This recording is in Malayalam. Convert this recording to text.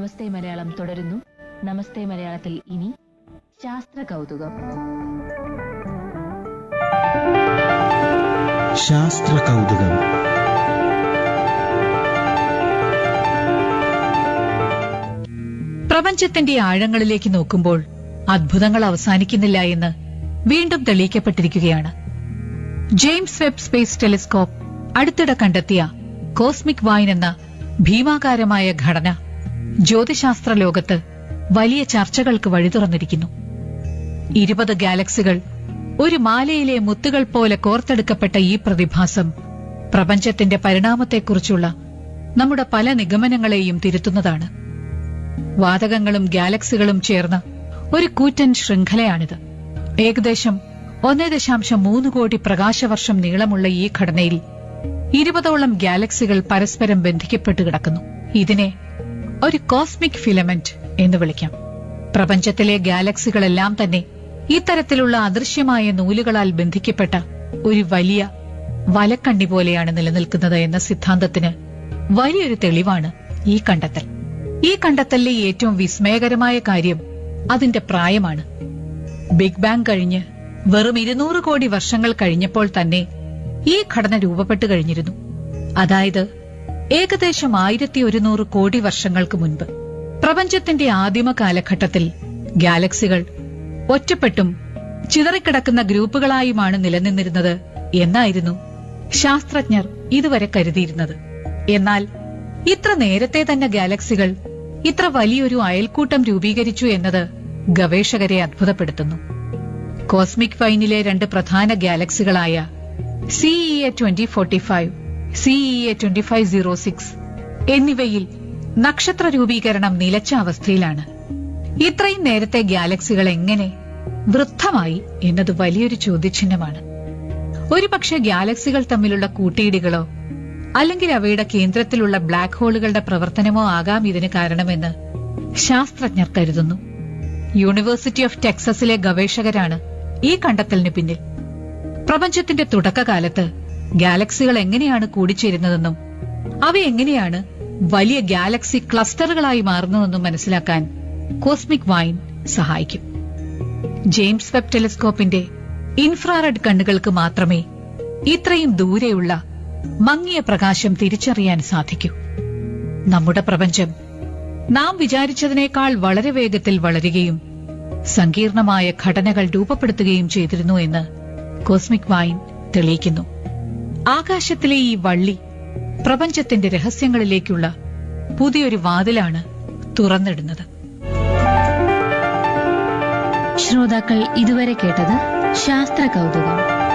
നമസ്തേ മലയാളം തുടരുന്നു നമസ്തേ മലയാളത്തിൽ ഇനി ശാസ്ത്ര കൗതുകം ശാസ്ത്ര കൗതുകം പ്രപഞ്ചത്തിന്റെ ആഴങ്ങളിലേക്ക് നോക്കുമ്പോൾ അത്ഭുതങ്ങൾ അവസാനിക്കുന്നില്ല എന്ന് വീണ്ടും തെളിയിക്കപ്പെട്ടിരിക്കുകയാണ് ജെയിംസ് വെബ് സ്പേസ് ടെലിസ്കോപ്പ് അടുത്തിടെ കണ്ടെത്തിയ കോസ്മിക് വായിൻ എന്ന ഭീമാകാരമായ ഘടന ജ്യോതിശാസ്ത്ര ലോകത്ത് വലിയ ചർച്ചകൾക്ക് വഴി തുറന്നിരിക്കുന്നു ഇരുപത് ഗാലക്സികൾ ഒരു മാലയിലെ മുത്തുകൾ പോലെ കോർത്തെടുക്കപ്പെട്ട ഈ പ്രതിഭാസം പ്രപഞ്ചത്തിന്റെ പരിണാമത്തെക്കുറിച്ചുള്ള നമ്മുടെ പല നിഗമനങ്ങളെയും തിരുത്തുന്നതാണ് വാതകങ്ങളും ഗാലക്സികളും ചേർന്ന ഒരു കൂറ്റൻ ശൃംഖലയാണിത് ഏകദേശം ഒന്നേ ദശാംശം മൂന്ന് കോടി പ്രകാശവർഷം നീളമുള്ള ഈ ഘടനയിൽ ഇരുപതോളം ഗാലക്സികൾ പരസ്പരം ബന്ധിക്കപ്പെട്ട് കിടക്കുന്നു ഇതിനെ ഒരു കോസ്മിക് ഫിലമെന്റ് എന്ന് വിളിക്കാം പ്രപഞ്ചത്തിലെ ഗാലക്സികളെല്ലാം തന്നെ ഇത്തരത്തിലുള്ള അദൃശ്യമായ നൂലുകളാൽ ബന്ധിക്കപ്പെട്ട ഒരു വലിയ വലക്കണ്ണി പോലെയാണ് നിലനിൽക്കുന്നത് എന്ന സിദ്ധാന്തത്തിന് വലിയൊരു തെളിവാണ് ഈ കണ്ടെത്തൽ ഈ കണ്ടെത്തലിലെ ഏറ്റവും വിസ്മയകരമായ കാര്യം അതിന്റെ പ്രായമാണ് ബിഗ് ബാങ് കഴിഞ്ഞ് വെറും ഇരുന്നൂറ് കോടി വർഷങ്ങൾ കഴിഞ്ഞപ്പോൾ തന്നെ ഈ ഘടന രൂപപ്പെട്ടു കഴിഞ്ഞിരുന്നു അതായത് ഏകദേശം ആയിരത്തി ഒരുന്നൂറ് കോടി വർഷങ്ങൾക്ക് മുൻപ് പ്രപഞ്ചത്തിന്റെ ആദിമ കാലഘട്ടത്തിൽ ഗാലക്സികൾ ഒറ്റപ്പെട്ടും ചിതറിക്കിടക്കുന്ന ഗ്രൂപ്പുകളായുമാണ് നിലനിന്നിരുന്നത് എന്നായിരുന്നു ശാസ്ത്രജ്ഞർ ഇതുവരെ കരുതിയിരുന്നത് എന്നാൽ ഇത്ര നേരത്തെ തന്നെ ഗാലക്സികൾ ഇത്ര വലിയൊരു അയൽക്കൂട്ടം രൂപീകരിച്ചു എന്നത് ഗവേഷകരെ അത്ഭുതപ്പെടുത്തുന്നു കോസ്മിക് ഫൈനിലെ രണ്ട് പ്രധാന ഗാലക്സികളായ CEA twenty forty five CEA twenty five zero six എന്നിവയിൽ നക്ഷത്ര രൂപീകരണം നിലച്ച അവസ്ഥയിലാണ് ഇത്രയും നേരത്തെ ഗാലക്സികൾ എങ്ങനെ വൃദ്ധമായി എന്നത് വലിയൊരു ചോദ്യചിഹ്നമാണ് ഒരുപക്ഷെ ഗാലക്സികൾ തമ്മിലുള്ള കൂട്ടിയിടികളോ അല്ലെങ്കിൽ അവയുടെ കേന്ദ്രത്തിലുള്ള ബ്ലാക്ക് ഹോളുകളുടെ പ്രവർത്തനമോ ആകാം ഇതിന് കാരണമെന്ന് ശാസ്ത്രജ്ഞർ കരുതുന്നു യൂണിവേഴ്സിറ്റി ഓഫ് ടെക്സസിലെ ഗവേഷകരാണ് ഈ കണ്ടെത്തലിന് പിന്നിൽ പ്രപഞ്ചത്തിന്റെ തുടക്കകാലത്ത് ഗാലക്സികൾ എങ്ങനെയാണ് കൂടിച്ചേരുന്നതെന്നും അവ എങ്ങനെയാണ് വലിയ ഗാലക്സി ക്ലസ്റ്ററുകളായി മാറുന്നതെന്നും മനസ്സിലാക്കാൻ കോസ്മിക് വൈൻ സഹായിക്കും ജെയിംസ് വെബ് ടെലിസ്കോപ്പിന്റെ ഇൻഫ്രാറെഡ് കണ്ണുകൾക്ക് മാത്രമേ ഇത്രയും ദൂരെയുള്ള മങ്ങിയ പ്രകാശം തിരിച്ചറിയാൻ സാധിക്കൂ നമ്മുടെ പ്രപഞ്ചം നാം വിചാരിച്ചതിനേക്കാൾ വളരെ വേഗത്തിൽ വളരുകയും സങ്കീർണമായ ഘടനകൾ രൂപപ്പെടുത്തുകയും ചെയ്തിരുന്നു എന്ന് കോസ്മിക് വൈൻ തെളിയിക്കുന്നു ആകാശത്തിലെ ഈ വള്ളി പ്രപഞ്ചത്തിന്റെ രഹസ്യങ്ങളിലേക്കുള്ള പുതിയൊരു വാതിലാണ് തുറന്നിടുന്നത് ശ്രോതാക്കൾ ഇതുവരെ കേട്ടത് ശാസ്ത്ര കൗതുകം